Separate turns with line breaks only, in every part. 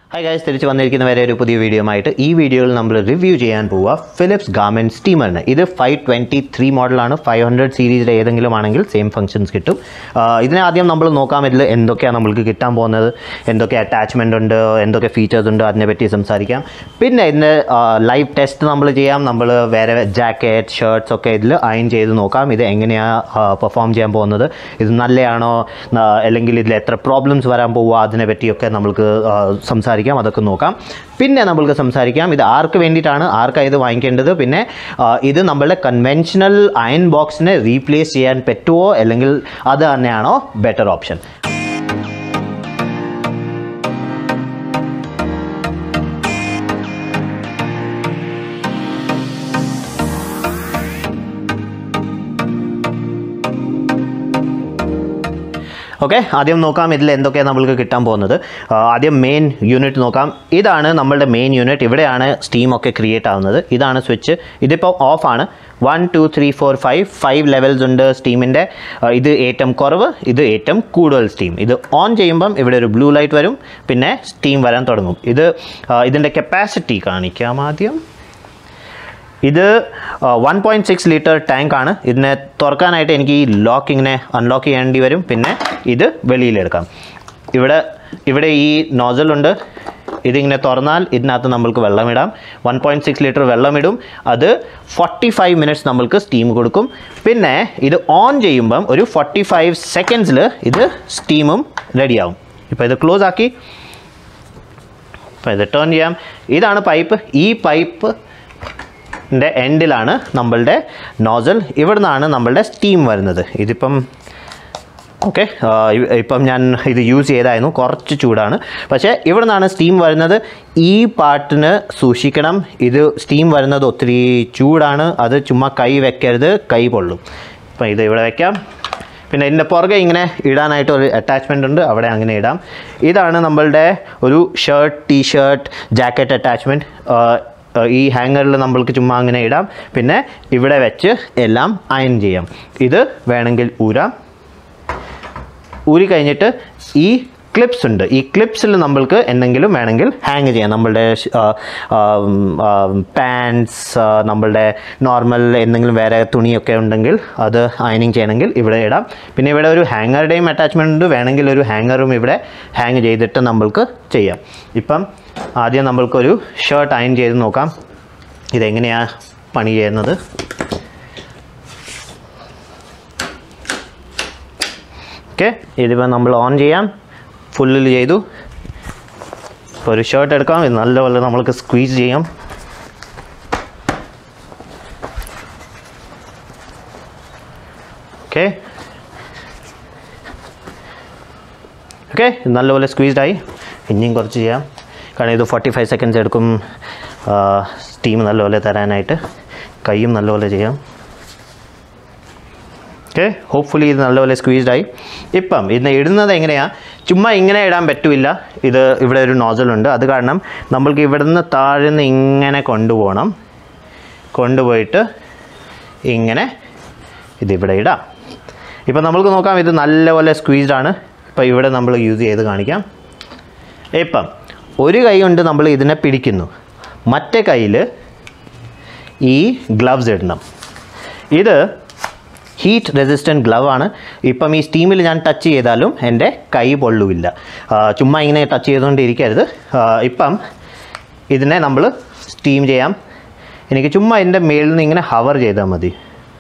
hi guys തിരിച്ച് വന്നിരിക്കുന്ന വരെ ഒരു പുതിയ വീഡിയോ ആയിട്ട് ഈ വീഡിയോയിൽ നമ്മൾ റിവ്യൂ ചെയ്യാൻ പോവുക ഫിലിപ്സ് ഗാർമെൻ സ്റ്റീമറിന് ഇത് ഫൈവ് ട്വൻറ്റി ത്രീ മോഡലാണ് ഫൈവ് ഹൺഡ്രഡ് സീരീസിലെ ഏതെങ്കിലും ആണെങ്കിൽ സെയിം ഫംഗ്ഷൻസ് കിട്ടും ആ, ഇതിനെ ആദ്യം നമ്മൾ നോക്കാൻ ഇതിൽ എന്തൊക്കെയാണ് നമ്മൾക്ക് കിട്ടാൻ പോകുന്നത് എന്തൊക്കെ അറ്റാച്ച്മെൻ്റ് ഉണ്ട് എന്തൊക്കെ ഫീച്ചേഴ്സ് ഉണ്ട് അതിനെപ്പറ്റി സംസാരിക്കാം പിന്നെ ഇതിൻ്റെ ലൈവ് ടെസ്റ്റ് നമ്മൾ ചെയ്യാം നമ്മൾ വേറെ ജാക്കറ്റ് ഷർട്ട്സ് ഒക്കെ ഇതിൽ അയൺ ചെയ്ത് നോക്കാം ഇത് എങ്ങനെയാണ് പെർഫോം ചെയ്യാൻ പോകുന്നത് ഇത് നല്ലതാണോ ആ, അല്ലെങ്കിൽ ഇതിൽ എത്ര പ്രോബ്ലംസ് വരാൻ പോവുക അതിനെ പറ്റിയൊക്കെ നമ്മൾക്ക് ആ, സംസാരിക്കാം അതൊക്കെ നോക്കാം പിന്നെ നമ്മൾക്ക് സംസാരിക്കാം ഇത് ആർക്ക് വേണ്ടിയിട്ടാണ് ആർക്കാണ് ഇത് വാങ്ങിക്കേണ്ടത് പിന്നെ ആ, ഇത് നമ്മളുടെ കൺവെൻഷണൽ അയൺ ബോക്സിനെ റീപ്ലേസ് ചെയ്യാൻ പറ്റുമോ അല്ലെങ്കിൽ അത് തന്നെയാണോ ബെറ്റർ ഓപ്ഷൻ ഓക്കെ ആദ്യം നോക്കാം ഇതിൽ എന്തൊക്കെയാണ് നമ്മൾക്ക് കിട്ടാൻ പോകുന്നത് ആ, ആദ്യം മെയിൻ യൂണിറ്റ് നോക്കാം ഇതാണ് നമ്മളുടെ മെയിൻ യൂണിറ്റ് ഇവിടെയാണ് സ്റ്റീം ഒക്കെ ക്രിയേറ്റ് ആവുന്നത് ഇതാണ് സ്വിച്ച് ഇതിപ്പോൾ ഓഫ് ആണ് one two three four five five levels ഉണ്ട് സ്റ്റീമിൻ്റെ ഇത് ഏറ്റവും കുറവ് ഇത് ഏറ്റവും കൂടുതൽ സ്റ്റീം ഇത് ഓൺ ചെയ്യുമ്പം ഇവിടെ ഒരു ബ്ലൂ ലൈറ്റ് വരും പിന്നെ സ്റ്റീം വരാൻ തുടങ്ങും ഇത് ആ, ഇതിൻ്റെ കപ്പാസിറ്റി കാണിക്കാം ആദ്യം ഇത് one point six litre tank ആണ് ഇതിനെ തുറക്കാനായിട്ട് എനിക്ക് ഈ ലോക്ക് ഇങ്ങനെ അൺലോക്ക് ചെയ്യേണ്ടി വരും പിന്നെ ഇത് വെളിയിലെടുക്കാം ഇവിടെ ഇവിടെ ഈ നോസലുണ്ട് ഇതിങ്ങനെ തുറന്നാൽ ഇതിനകത്ത് നമ്മൾക്ക് വെള്ളമിടാം വൺ പോയിൻറ്റ് സിക്സ് ലിറ്റർ വെള്ളമിടും അത് ഫോർട്ടി ഫൈവ് മിനിറ്റ്സ് നമ്മൾക്ക് സ്റ്റീം കൊടുക്കും പിന്നെ ഇത് ഓൺ ചെയ്യുമ്പം ഒരു ഫോർട്ടി ഫൈവ് സെക്കൻഡ്സിൽ ഇത് സ്റ്റീമും റെഡിയാവും ഇപ്പോൾ ഇത് ക്ലോസ് ആക്കി അപ്പോൾ ഇത് ടേൺ ചെയ്യാം ഇതാണ് പൈപ്പ് ഈ പൈപ്പ് ൻ്റെ എൻഡിലാണ് നമ്മളുടെ നോസൽ ഇവിടുന്നാണ് നമ്മളുടെ സ്റ്റീം വരുന്നത് ഇതിപ്പം ഓക്കെ ഇപ്പം ഞാൻ ഇത് യൂസ് ചെയ്തായിരുന്നു കുറച്ച് ചൂടാണ് പക്ഷേ ഇവിടെ നിന്നാണ് സ്റ്റീം വരുന്നത് ഈ പാർട്ടിന് സൂക്ഷിക്കണം ഇത് സ്റ്റീം വരുന്നത് ഒത്തിരി ചൂടാണ് അത് ചുമ്മാ കൈ വെക്കരുത് കൈ പൊള്ളും അപ്പം ഇത് ഇവിടെ വെക്കാം പിന്നെ ഇതിൻ്റെ പുറകെ ഇങ്ങനെ ഇടാനായിട്ട് ഒരു അറ്റാച്ച്മെൻ്റ് ഉണ്ട് അവിടെ അങ്ങനെ ഇടാം ഇതാണ് നമ്മളുടെ ഒരു shirt T shirt jacket attachment ഈ ഹാങ്ങറിൽ നമ്മൾക്ക് ചുമ്മാ അങ്ങനെ ഇടാം പിന്നെ ഇവിടെ വെച്ച് എല്ലാം അയൺ ചെയ്യാം ഇത് വേണമെങ്കിൽ ഊരാം ഊരി കഴിഞ്ഞിട്ട് ഈ ക്ലിപ്സ് ഉണ്ട് ഈ ക്ലിപ്സിൽ നമ്മൾക്ക് എന്തെങ്കിലും വേണമെങ്കിൽ ഹാങ് ചെയ്യാം നമ്മളുടെ പാൻസ് നമ്മളുടെ നോർമൽ എന്തെങ്കിലും വേറെ തുണിയൊക്കെ ഉണ്ടെങ്കിൽ അത് അയണിങ് ചെയ്യണമെങ്കിൽ ഇവിടെ ഇടാം പിന്നെ ഇവിടെ ഒരു ഹാങ്ങറുടെയും അറ്റാച്ച്മെൻ്റ് ഉണ്ട് വേണമെങ്കിൽ ഒരു ഹാങ്ങറും ഇവിടെ ഹാങ് ചെയ്തിട്ട് നമ്മൾക്ക് ചെയ്യാം ഇപ്പം ആദ്യം നമ്മൾക്കൊരു ഷർട്ട് അയൺ ചെയ്ത് നോക്കാം ഇതെങ്ങനെയാണ് പണി ചെയ്യുന്നത് ഓക്കെ ഇതിപ്പോൾ നമ്മൾ ഓൺ ചെയ്യാം ഫുള്ളിൽ ചെയ്തു ഇപ്പോൾ ഒരു ഷർട്ട് എടുക്കാം ഇത് നല്ലപോലെ നമ്മൾക്ക് സ്ക്വീസ് ചെയ്യാം ഓക്കെ ഓക്കെ നല്ലപോലെ സ്ക്വീസ്ഡ് ആയി ഇനിയും കുറച്ച് ചെയ്യാം കാരണം ഇത് ഫോർട്ടി ഫൈവ് സെക്കൻഡ്സ് എടുക്കും സ്റ്റീം നല്ലപോലെ തരാനായിട്ട് കൈയും നല്ലപോലെ ചെയ്യാം ഓക്കെ ഹോപ്പ്ഫുള്ളി ഇത് നല്ലപോലെ സ്ക്വീസ്ഡ് ആയി ഇപ്പം ഇതിനെ ഇടുന്നത് എങ്ങനെയാണ് ചുമ്മാ ഇങ്ങനെ ഇടാൻ പറ്റില്ല ഇത് ഇവിടെ ഒരു നോസലുണ്ട് അത് കാരണം നമ്മൾക്ക് ഇവിടുന്ന് താഴെ നിന്ന് ഇങ്ങനെ കൊണ്ടുപോകണം കൊണ്ടുപോയിട്ട് ഇങ്ങനെ ഇതിവിടെ ഇടാം ഇപ്പം നമ്മൾക്ക് നോക്കാം ഇത് നല്ലപോലെ സ്ക്വീസ്ഡ് ആണ് ഇപ്പം ഇവിടെ നമ്മൾ യൂസ് ചെയ്ത് കാണിക്കാം ഇപ്പം ഒരു കൈ കൊണ്ട് നമ്മൾ ഇതിനെ പിടിക്കുന്നു മറ്റേ കയ്യിൽ ഈ ഗ്ലവ്സ് ഇടണം ഇത് ഹീറ്റ് റെസിസ്റ്റൻറ്റ് ഗ്ലവ് ആണ് ഇപ്പം ഈ സ്റ്റീമിൽ ഞാൻ ടച്ച് ചെയ്താലും എൻ്റെ കൈ പൊള്ളുമില്ല ആ, ചുമ്മാ ഇങ്ങനെ ടച്ച് ചെയ്തുകൊണ്ടിരിക്കരുത് ആ, ഇപ്പം ഇതിനെ നമ്മൾ സ്റ്റീം ചെയ്യാം എനിക്ക് ചുമ്മാ എൻ്റെ മേളിൽ നിന്ന് ഇങ്ങനെ ഹവർ ചെയ്താൽ മതി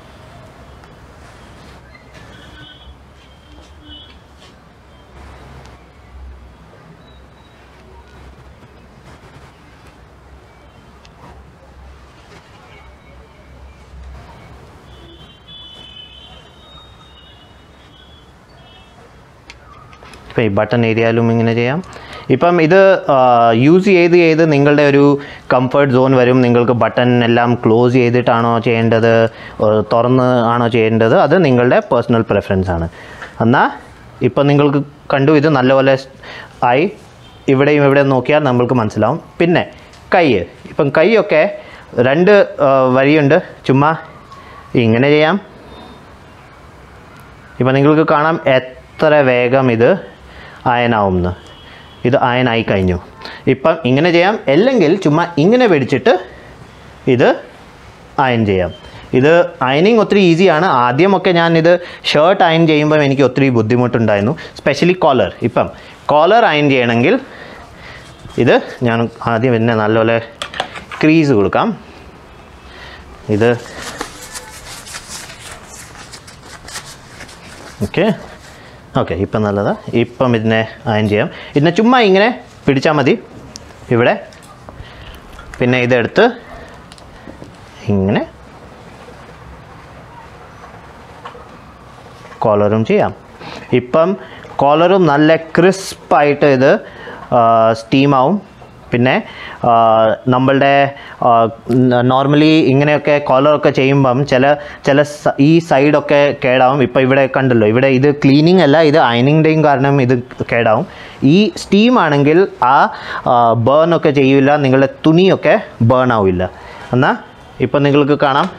ഇപ്പം ഈ ബട്ടൺ ഏരിയയിലും ഇങ്ങനെ ചെയ്യാം ഇപ്പം ഇത് യൂസ് ചെയ്ത് ചെയ്ത് നിങ്ങളുടെ ഒരു കംഫർട്ട് സോൺ വരും നിങ്ങൾക്ക് ബട്ടൺ എല്ലാം ക്ലോസ് ചെയ്തിട്ടാണോ ചെയ്യേണ്ടത് ആ, തുറന്ന് ആണോ ചെയ്യേണ്ടത് അത് നിങ്ങളുടെ പേഴ്സണൽ പ്രിഫറൻസ് ആണ് എന്നാൽ ഇപ്പം നിങ്ങൾക്ക് കണ്ടു ഇത് നല്ലപോലെ ആയി ഇവിടെയും ഇവിടെ നോക്കിയാൽ നമ്മൾക്ക് മനസ്സിലാവും പിന്നെ കൈ ഇപ്പം കൈയൊക്കെ രണ്ട് ആ, വഴിയുണ്ട് ചുമ്മാ ഇങ്ങനെ ചെയ്യാം ഇപ്പം നിങ്ങൾക്ക് കാണാം എത്ര വേഗം ഇത് അയനാവുമെന്ന് ഇത് അയനായി കഴിഞ്ഞു ഇപ്പം ഇങ്ങനെ ചെയ്യാം അല്ലെങ്കിൽ ചുമ്മാ ഇങ്ങനെ പിടിച്ചിട്ട് ഇത് അയൺ ചെയ്യാം ഇത് അയണിങ് ഒത്തിരി ഈസിയാണ് ആദ്യമൊക്കെ ഞാൻ ഇത് ഷർട്ട് അയൺ ചെയ്യുമ്പോൾ എനിക്ക് ഒത്തിരി ബുദ്ധിമുട്ടുണ്ടായിരുന്നു സ്പെഷ്യലി കോളർ ഇപ്പം കോളർ അയൺ ചെയ്യണമെങ്കിൽ ഇത് ഞാൻ ആദ്യം പിന്നെ നല്ലപോലെ ക്രീസ് കൊടുക്കാം ഇത് ഓക്കെ ഓക്കെ ഇപ്പം നല്ലതാ ഇപ്പം ഇതിനെ അയൺ ചെയ്യാം ഇതിനെ ചുമ്മാ ഇങ്ങനെ പിടിച്ചാൽ മതി ഇവിടെ പിന്നെ ഇതെടുത്ത് ഇങ്ങനെ കോളറും ചെയ്യാം ഇപ്പം കോളറും നല്ല ക്രിസ്പായിട്ട് ഇത് സ്റ്റീമാവും പിന്നെ ആ, നമ്മളുടെ നോർമലി ഇങ്ങനെയൊക്കെ കോളറൊക്കെ ചെയ്യുമ്പം ചില ചില സ- ഈ സൈഡൊക്കെ കേടാവും ഇപ്പോൾ ഇവിടെ കണ്ടല്ലോ ഇവിടെ ഇത് ക്ലീനിങ് അല്ല ഇത് അയണിൻ്റെയും കാരണം ഇത് കേടാവും ഈ സ്റ്റീം ആണെങ്കിൽ ആ ബേൺ ഒക്കെ ചെയ്യില്ല നിങ്ങളുടെ തുണിയൊക്കെ ബേൺ ആവില്ല എന്നാൽ ഇപ്പം നിങ്ങൾക്ക് കാണാം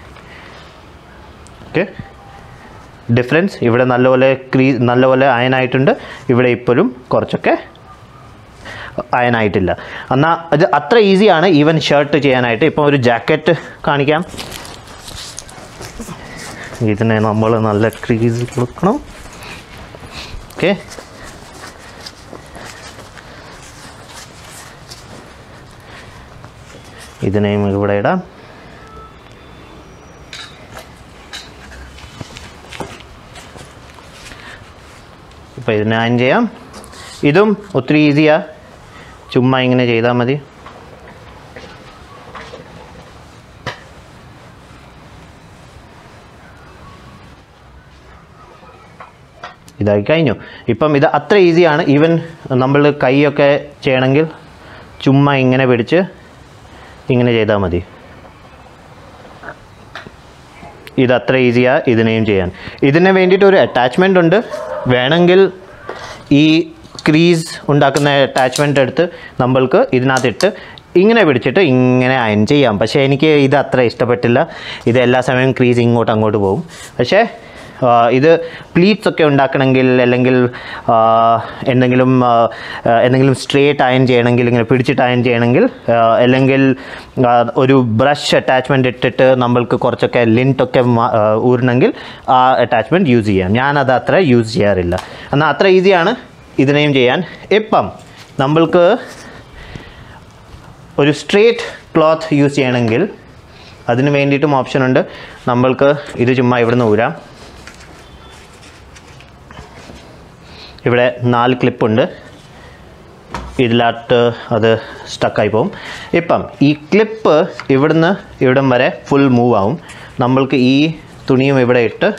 ഓക്കെ ഡിഫറൻസ് ഇവിടെ നല്ലപോലെ ക്രീ നല്ലപോലെ അയനായിട്ടുണ്ട് ഇവിടെ ഇപ്പോഴും കുറച്ചൊക്കെ അയനായിട്ടില്ല എന്നാൽ അത് അത്ര ഈസിയാണ് ഈവൻ ഷർട്ട് ചെയ്യാനായിട്ട് ഇപ്പം ഒരു ജാക്കറ്റ് കാണിക്കാം ഇതിനെ നമ്മൾ നല്ല ക്രീസ് കൊടുക്കണം ഓക്കെ ഇതിനെയും ഇവിടെ ഇടാം ഇപ്പോൾ ഇതിനെ അയൺ ചെയ്യാം ഇതും ഒത്തിരി ഈസിയാ ചുമ്മാ ഇങ്ങനെ ചെയ്താൽ മതി ഇതായി കഴിഞ്ഞു ഇപ്പം ഇത് അത്ര ഈസിയാണ് ഈവൻ നമ്മൾ കൈയൊക്കെ ചെയ്യണമെങ്കിൽ ചുമ്മാ ഇങ്ങനെ പിടിച്ച് ഇങ്ങനെ ചെയ്താൽ മതി ഇത് അത്ര ഈസിയാ ഇതിനെയും ചെയ്യാൻ ഇതിന് വേണ്ടിയിട്ട് ഒരു അറ്റാച്ച്മെൻ്റ് ഉണ്ട് വേണമെങ്കിൽ ഈ ക്രീസ് ഉണ്ടാക്കുന്ന അറ്റാച്ച്മെൻ്റ് എടുത്ത് നമ്മൾക്ക് ഇതിനകത്തിട്ട് ഇങ്ങനെ പിടിച്ചിട്ട് ഇങ്ങനെ അയൺ ചെയ്യാം പക്ഷേ എനിക്ക് ഇത് അത്ര ഇഷ്ടപ്പെട്ടില്ല ഇത് എല്ലാ സമയവും ക്രീസ് ഇങ്ങോട്ട് അങ്ങോട്ട് പോകും പക്ഷേ ആ, ഇത് പ്ലീറ്റ്സ് ഒക്കെ ഉണ്ടാക്കണമെങ്കിൽ അല്ലെങ്കിൽ ആ, എന്തെങ്കിലും ആ, ആ, എന്തെങ്കിലും സ്ട്രേറ്റ് അയൺ ചെയ്യണമെങ്കിൽ ഇങ്ങനെ പിടിച്ചിട്ട് അയൺ ചെയ്യണമെങ്കിൽ ആ, അല്ലെങ്കിൽ ആ, ഒരു ബ്രഷ് അറ്റാച്ച്മെൻറ്റ് ഇട്ടിട്ട് നമ്മൾക്ക് കുറച്ചൊക്കെ ലിൻറ്റൊക്കെ ഊരണമെങ്കിൽ ആ അറ്റാച്ച്മെൻറ്റ് യൂസ് ചെയ്യാം ഞാനത് അത്ര യൂസ് ചെയ്യാറില്ല എന്നാൽ അത്ര ഈസിയാണ് ഇതിനെയും ചെയ്യാൻ ഇപ്പം നമ്മൾക്ക് ഒരു സ്ട്രേറ്റ് ക്ലോത്ത് യൂസ് ചെയ്യണമെങ്കിൽ അതിന് വേണ്ടിയിട്ടും ഓപ്ഷൻ ഉണ്ട് നമ്മൾക്ക് ഇത് ചുമ്മാ ഇവിടുന്ന് ഊരാം ഇവിടെ നാല് ക്ലിപ്പുണ്ട് ഇതിലാട്ട് അത് സ്റ്റക്കായി പോകും ഇപ്പം ഈ ക്ലിപ്പ് ഇവിടുന്ന് ഇവിടം വരെ ഫുൾ മൂവ് ആവും നമ്മൾക്ക് ഈ തുണിയും ഇവിടെ ഇട്ട്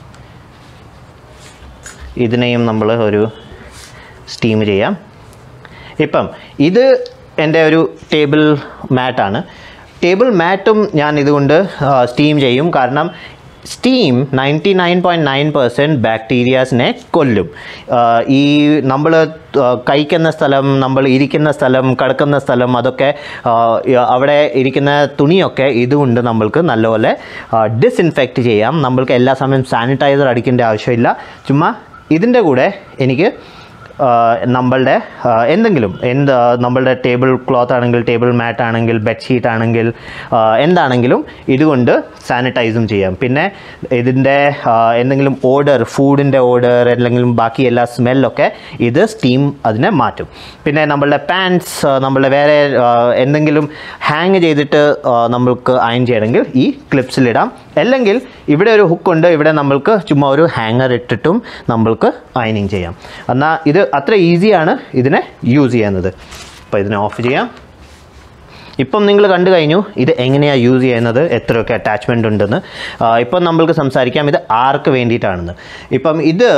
ഇതിനെയും നമ്മൾ ഒരു സ്റ്റീം ചെയ്യാം ഇപ്പം ഇത് എൻ്റെ ഒരു ടേബിൾ മാറ്റാണ് ടേബിൾ മാറ്റും ഞാൻ ഇതുകൊണ്ട് സ്റ്റീം ചെയ്യും കാരണം steam ninety nine point nine percent ബാക്ടീരിയാസിനെ കൊല്ലും ആ, ഈ നമ്മൾ കഴിക്കുന്ന സ്ഥലം നമ്മൾ ഇരിക്കുന്ന സ്ഥലം കിടക്കുന്ന സ്ഥലം അതൊക്കെ ആ, അവിടെ ഇരിക്കുന്ന തുണിയൊക്കെ ഇതുകൊണ്ട് നമ്മൾക്ക് നല്ലപോലെ ഡിസ്ഇൻഫെക്റ്റ് ചെയ്യാം നമ്മൾക്ക് എല്ലാ സമയം സാനിറ്റൈസർ അടിക്കേണ്ട ആവശ്യമില്ല ചുമ്മാ ഇതിൻ്റെ കൂടെ എനിക്ക് ആ, നമ്മളുടെ ആ, എന്തെങ്കിലും എന്ത് ആ, നമ്മളുടെ ടേബിൾ ക്ലോത്ത് ആണെങ്കിൽ ടേബിൾ മാറ്റ് ആണെങ്കിൽ ബെഡ്ഷീറ്റ് ആണെങ്കിൽ ആ, എന്താണെങ്കിലും ഇതുകൊണ്ട് സാനിറ്റൈസും ചെയ്യാം പിന്നെ ഇതിൻ്റെ ആ, എന്തെങ്കിലും ഓർഡർ ഫുഡിൻ്റെ ഓർഡർ അല്ലെങ്കിൽ ബാക്കി എല്ലാ സ്മെല്ലൊക്കെ ഇത് സ്റ്റീം അതിനെ മാറ്റും പിന്നെ നമ്മളുടെ പാൻസ് നമ്മളുടെ വേറെ ആ, എന്തെങ്കിലും ഹാങ് ചെയ്തിട്ട് ആ, നമ്മൾക്ക് അയൺ ചെയ്യണമെങ്കിൽ ഈ ക്ലിപ്സിലിടാം അല്ലെങ്കിൽ ഇവിടെ ഒരു ഹുക്കുണ്ട് ഇവിടെ നമ്മൾക്ക് ചുമ്മാ ഒരു ഹാങ്ങർ ഇട്ടിട്ടും നമ്മൾക്ക് അയണിങ് ചെയ്യാം എന്നാൽ ഇത് അത്ര ഈസിയാണ് ഇതിനെ യൂസ് ചെയ്യുന്നത് അപ്പോൾ ഇതിനെ ഓഫ് ചെയ്യാം ഇപ്പം നിങ്ങൾ കണ്ടു കഴിഞ്ഞു ഇത് എങ്ങനെയാണ് യൂസ് ചെയ്യുന്നത് എത്രയൊക്കെ അറ്റാച്ച്മെൻ്റ് ഉണ്ടെന്ന് ആ, ഇപ്പം നമ്മൾക്ക് സംസാരിക്കാം ഇത് ആർക്ക് വേണ്ടിയിട്ടാണെന്ന് ഇപ്പം ഇത്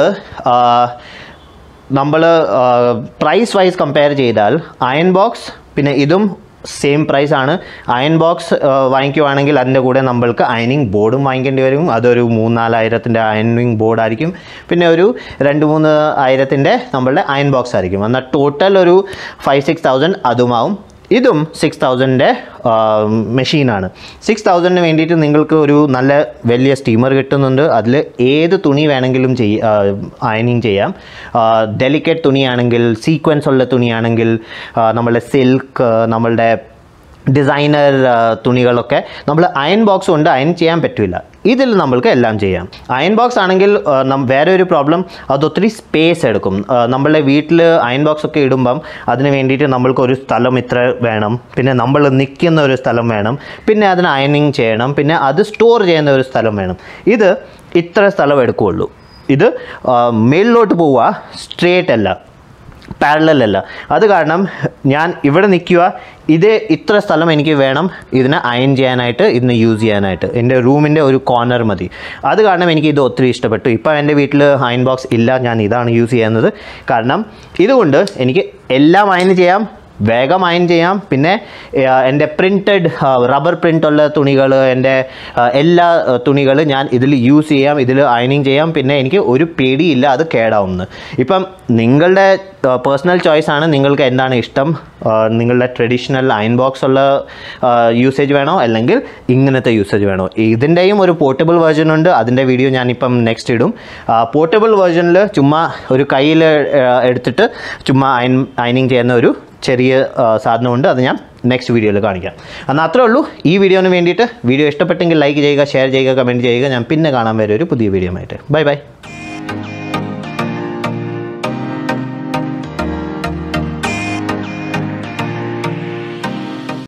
നമ്മൾ പ്രൈസ് വൈസ് കമ്പയർ ചെയ്താൽ അയൺ ബോക്സ് പിന്നെ ഇതും സെയിം പ്രൈസ് ആണ് അയൺ ബോക്സ് വാങ്ങിക്കുവാണെങ്കിൽ അതിൻ്റെ കൂടെ നമ്മൾക്ക് അയണിങ് ബോർഡും വാങ്ങിക്കേണ്ടി വരും അതൊരു മൂന്നാലായിരത്തിൻ്റെ അയണിങ് ബോർഡായിരിക്കും പിന്നെ ഒരു രണ്ട് മൂന്ന് ആയിരത്തിൻ്റെ നമ്മളുടെ അയൺ ബോക്സ് ആയിരിക്കും എന്നാൽ ടോട്ടൽ ഒരു ഫൈവ് സിക്സ് തൗസൻഡ് അതുമാവും ഇതും സിക്സ് തൗസൻഡിൻ്റെ മെഷീനാണ് സിക്സ് തൗസൻഡിന് വേണ്ടിയിട്ട് നിങ്ങൾക്ക് ഒരു നല്ല വലിയ സ്റ്റീമർ കിട്ടുന്നുണ്ട് അതിൽ ഏത് തുണി വേണമെങ്കിലും ചെയ്യ അയണിങ് ചെയ്യാം ഡെലിക്കേറ്റ് തുണിയാണെങ്കിൽ സീക്വൻസ് ഉള്ള തുണിയാണെങ്കിൽ ആ, നമ്മളുടെ സിൽക്ക് നമ്മളുടെ ഡിസൈനർ തുണികളൊക്കെ നമ്മൾ അയൺ ബോക്സ് കൊണ്ട് അയൺ ചെയ്യാൻ പറ്റില്ല ഇതിൽ നമ്മൾക്ക് എല്ലാം ചെയ്യാം അയൺ ബോക്സ് ആണെങ്കിൽ ആ, നം- വേറെ ഒരു പ്രോബ്ലം അത് ഒത്തിരി സ്പേസ് എടുക്കും ആ, നമ്മളുടെ വീട്ടിൽ അയൺ ബോക്സ് ഒക്കെ ഇടുമ്പം അതിന് വേണ്ടിയിട്ട് നമ്മൾക്ക് ഒരു സ്ഥലം ഇത്ര വേണം പിന്നെ നമ്മൾ നിൽക്കുന്ന ഒരു സ്ഥലം വേണം പിന്നെ അതിന് അയണിങ് ചെയ്യണം പിന്നെ അത് സ്റ്റോർ ചെയ്യുന്ന ഒരു സ്ഥലം വേണം ഇത് ഇത്ര സ്ഥലം എടുക്കുകയുള്ളൂ ഇത് ആ, മേളിലോട്ട് പോവുക സ്ട്രേറ്റ് അല്ല പാരലൽ അല്ല അത് കാരണം ഞാൻ ഇവിടെ നിൽക്കുക ഇത് ഇത്ര സ്ഥലം എനിക്ക് വേണം ഇതിനെ അയൺ ചെയ്യാനായിട്ട് ഇതിനെ യൂസ് ചെയ്യാനായിട്ട് എൻ്റെ റൂമിൻ്റെ ഒരു കോർണർ മതി അത് കാരണം എനിക്ക് ഇത് ഒത്തിരി ഇഷ്ടപ്പെട്ടു ഇപ്പം എൻ്റെ വീട്ടിൽ അയൺ ബോക്സ് ഇല്ല ഞാൻ ഇതാണ് യൂസ് ചെയ്യുന്നത് കാരണം ഇതുകൊണ്ട് എനിക്ക് എല്ലാം അയൺ ചെയ്യാം വേഗം അയൺ ചെയ്യാം പിന്നെ ആ, എൻ്റെ പ്രിൻറ്റഡ് റബ്ബർ പ്രിൻ്റ് ഉള്ള തുണികൾ എൻ്റെ ആ, എല്ലാ തുണികൾ ഞാൻ ഇതിൽ യൂസ് ചെയ്യാം ഇതിൽ അയണിങ് ചെയ്യാം പിന്നെ എനിക്ക് ഒരു പേടിയില്ല അത് കേടാവുമെന്ന് ഇപ്പം നിങ്ങളുടെ പേഴ്സണൽ ചോയ്സ് ആണ് നിങ്ങൾക്ക് എന്താണ് ഇഷ്ടം ആ, നിങ്ങളുടെ ട്രഡീഷണൽ അയൺ ബോക്സ് ഉള്ള യൂസേജ് വേണോ അല്ലെങ്കിൽ ഇങ്ങനത്തെ യൂസേജ് വേണോ ഇതിൻ്റെയും ഒരു പോർട്ടബിൾ വേർഷൻ ഉണ്ട് അതിൻ്റെ വീഡിയോ ഞാനിപ്പം നെക്സ്റ്റ് ഇടും പോർട്ടബിൾ വേർഷനിൽ ചുമ്മാ ഒരു കയ്യിൽ എടുത്തിട്ട് ചുമ്മാ അയൺ അയണിങ് ചെയ്യുന്ന ഒരു ചെറിയ ആ, സാധനമുണ്ട് അത് ഞാൻ നെക്സ്റ്റ് വീഡിയോയിൽ കാണിക്കാം എന്നാൽ അത്രേ ഉള്ളൂ ഈ വീഡിയോന് വേണ്ടിയിട്ട് വീഡിയോ ഇഷ്ടപ്പെട്ടെങ്കിൽ ലൈക്ക് ചെയ്യുക ഷെയർ ചെയ്യുക കമൻറ്റ് ചെയ്യുക ഞാൻ പിന്നെ കാണാൻ വരെ ഒരു പുതിയ വീഡിയോ ആയിട്ട് ബൈ ബൈ